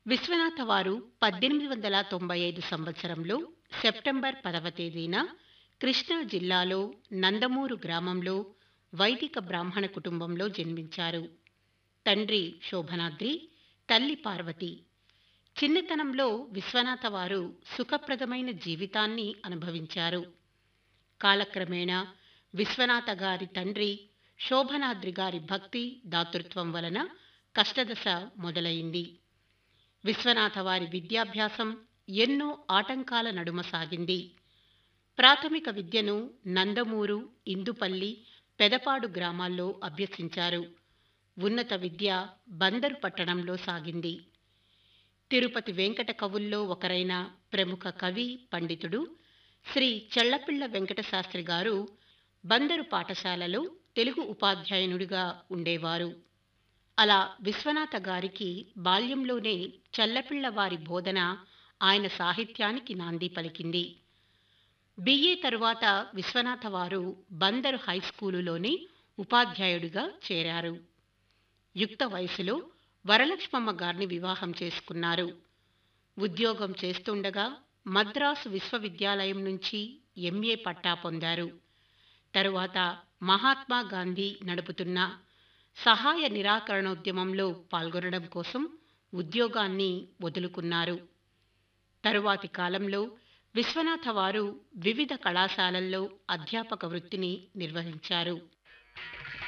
విశ్వనాథ వారు పద్దెనిమిది వందల తొంభై ఐదు సంవత్సరంలో సెప్టెంబర్ పదవ తేదీన కృష్ణా జిల్లాలో నందమూరు గ్రామంలో వైదిక బ్రాహ్మణ కుటుంబంలో జన్మించారు తండ్రి శోభనాద్రి తల్లి పార్వతి చిన్నతనంలో విశ్వనాథ వారు సుఖప్రదమైన జీవితాన్ని అనుభవించారు కాలక్రమేణా విశ్వనాథ గారి తండ్రి శోభనాద్రి గారి భక్తి దాతృత్వం వలన కష్టదశ మొదలైంది విశ్వనాథ వారి విద్యాభ్యాసం ఎన్నో ఆటంకాల నడుమ సాగింది ప్రాథమిక విద్యను నందమూరు ఇందుపల్లి పెదపాడు గ్రామాల్లో అభ్యసించారు ఉన్నత విద్య బందరు పట్టణంలో సాగింది తిరుపతి వెంకట కవుల్లో ఒకరైన ప్రముఖ కవి పండితుడు శ్రీ చెళ్లపిళ్ల వెంకటశాస్త్రి గారు బందరు పాఠశాలలో తెలుగు ఉపాధ్యాయునుడిగా ఉండేవారు అలా విశ్వనాథ గారికి బాల్యంలోనే చల్లపిళ్ల వారి బోధన ఆయన సాహిత్యానికి నాంది పలికింది బిఏ తరువాత విశ్వనాథ వారు బందరు హైస్కూలులోనే ఉపాధ్యాయుడిగా చేరారు యుక్త వయసులో వరలక్ష్మమ్మ గారిని వివాహం చేసుకున్నారు ఉద్యోగం చేస్తుండగా మద్రాసు విశ్వవిద్యాలయం నుంచి ఎంఏ పట్టా పొందారు తరువాత మహాత్మా గాంధీ నడుపుతున్న సహాయ నిరాకరణోద్యమంలో పాల్గొనడం కోసం ఉద్యోగాన్ని వదులుకున్నారు తరువాతి కాలంలో విశ్వనాథ వారు వివిధ కళాశాలల్లో అధ్యాపక వృత్తిని నిర్వహించారు